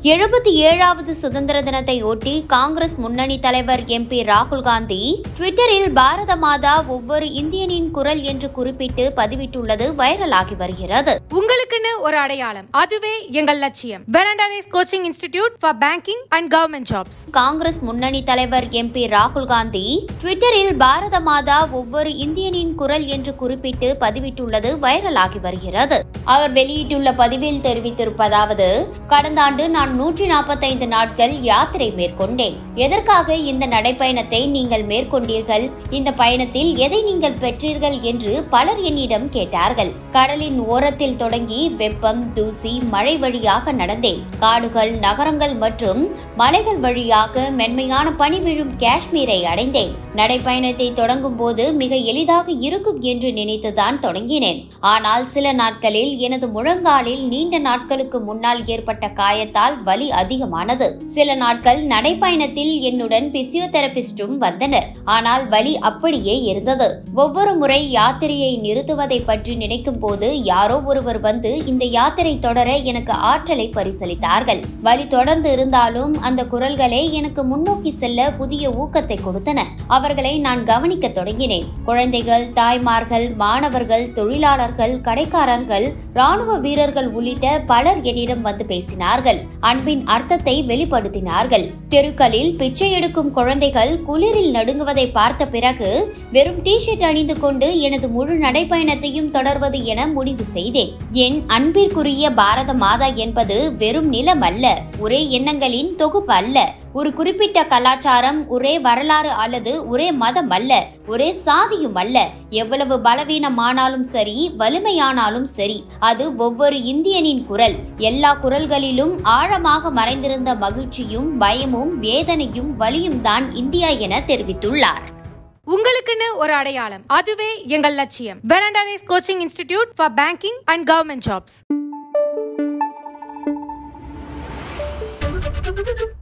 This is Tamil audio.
எழுபத்தி ஏழாவது சுதந்திர தினத்தை ஒட்டி காங்கிரஸ் முன்னணி தலைவர் எம்பி ராகுல் காந்தி ட்விட்டரில் பாரத மாதா ஒவ்வொரு இந்தியனின் குரல் என்று குறிப்பிட்டு பதிவிட்டுள்ளது வைரலாகி வருகிறது உங்களுக்குன்னு ஒரு அடையாளம் அதுவே எங்கள் லட்சியம் Veranda Race coaching institute for banking and government jobs Congress முன்னணி தலைவர் எம்பி ராகுல் காந்தி ட்விட்டரில் பாரத மாதா ஒவ்வொரு இந்தியனின் குரல் என்று குறிப்பிட்டு பதிவிட்டுள்ளது வைரலாகி வருகிறது அவர் வெளியிட்டுள்ள பதிவில் தெரிவித்திருப்பதாவது கடந்த ஆண்டு நான் நூற்றி நாற்பத்தைந்து நாட்கள் யாத்திரை மேற்கொண்டேன் எதற்காக இந்த நடைப்பயணத்தை நீங்கள் மேற்கொண்டீர்கள் இந்த பயணத்தில் எதை நீங்கள் பெற்றீர்கள் என்று பலர் என்னிடம் கேட்டார்கள் கடலின் ஓரத்தில் தொடங்கி வெப்பம் தூசி மழை வழியாக நடந்தேன் காடுகள் நகரங்கள் மற்றும் மலைகள் வழியாக மென்மையான பனி விழும் காஷ்மீரை அடைந்தேன் நடைப்பயணத்தை தொடங்கும் போது மிக எளிதாக இருக்கும் என்று நினைத்துதான் தொடங்கினேன் ஆனால் சில நாட்களில் எனது முழங்காலில் நீண்ட நாட்களுக்கு முன்னால் ஏற்பட்ட காயத்தால் வலி அதிகமானது சில நாட்கள் நடைப்பயணத்தில் என்னுடன் பிசியோதெரபிஸ்டும் வந்தனர் ஆனால் வலி அப்படியே இருந்தது ஒவ்வொரு முறை யாத்திரையை நிறுத்துவதை பற்றி நினைக்கும் போது யாரோ ஒருவர் வந்து இந்த யாத்திரை தொடர எனக்கு ஆற்றலை பரிசளித்தார்கள் வலி தொடர்ந்து இருந்தாலும் அந்த குரல்களே எனக்கு முன்னோக்கி செல்ல புதிய ஊக்கத்தை கொடுத்தன அவர்களை நான் கவனிக்க தொடங்கினேன் குழந்தைகள் தாய்மார்கள் மாணவர்கள் தொழிலாளர்கள் கடைக்காரர்கள் ராணுவ வீரர்கள் உள்ளிட்ட பலர் என்னிடம் வந்து பேசினார்கள் அன்பின் அர்த்தத்தை வெளிப்படுத்தினார்கள் தெருக்களில் பிச்சை எடுக்கும் குழந்தைகள் குளிரில் நடுங்குவதை பார்த்த பிறகு வெறும் டி ஷர்ட் அணிந்து கொண்டு எனது முழு நடைப்பயணத்தையும் தொடர்வது என முடிவு செய்தேன் என் அன்பிற்குரிய பாரத மாதா என்பது வெறும் நிலம் அல்ல ஒரே எண்ணங்களின் தொகுப்பு அல்ல ஒரு குறிப்பிட்ட கலாச்சாரம் ஒரே வரலாறு அல்லது ஒரே மதம் அல்ல ஒரே சாதியும் அல்ல எவ்வளவு பலவீனமானாலும் சரி வலிமையானாலும் சரி அது ஒவ்வொரு இந்தியனின் குரல் எல்லா குரல்களிலும் ஆழமாக மறைந்திருந்த மகிழ்ச்சியும் பயமும் வேதனையும் வலியும் தான் இந்தியா என தெரிவித்துள்ளார் உங்களுக்குன்னு ஒரு அடையாளம் அதுவே எங்கள் லட்சியம் Veranda Race coaching institute for banking and government jobs